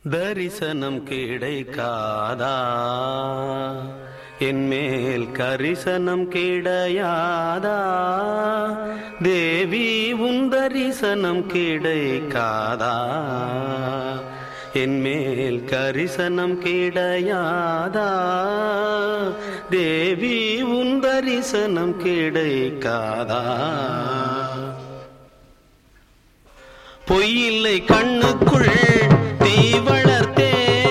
தரிசனம் கிடைக்காதா என் மேல் கரிசனம் கிடையாதா தேவி உன் தரிசனம் கிடைக்காதா என் மேல் கரிசனம் கிடையாதா தேவி உன் தரிசனம் கிடைக்காதா பொய்யில்லை கண்ணுக்குள் தீ வளர்த்தே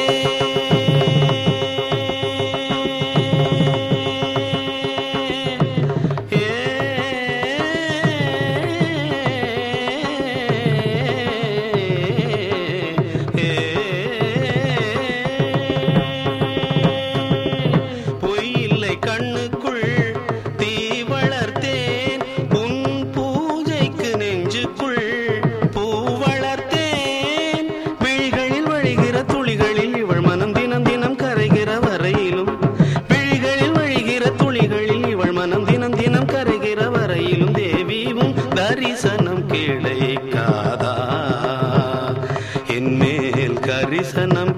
பொய்யில்லை கண்ணுக்குள் தீ வளர்த்தேன் உன் பூஜைக்கு நெஞ்சுக்குள் பூ வளர்த்தேன் விழிகளில் வழிகிற துளிகளில் இவள் மனம் தினம் தினம் கரைகிற வரையிலும் விழிகளில் வழிகிற துளிகளில் இவள் மனம் தினம் தினம் கரைகிற வரையிலும் தேவியும் தரிசனம் கிடைக்காதா என் மேல் கரிசனம்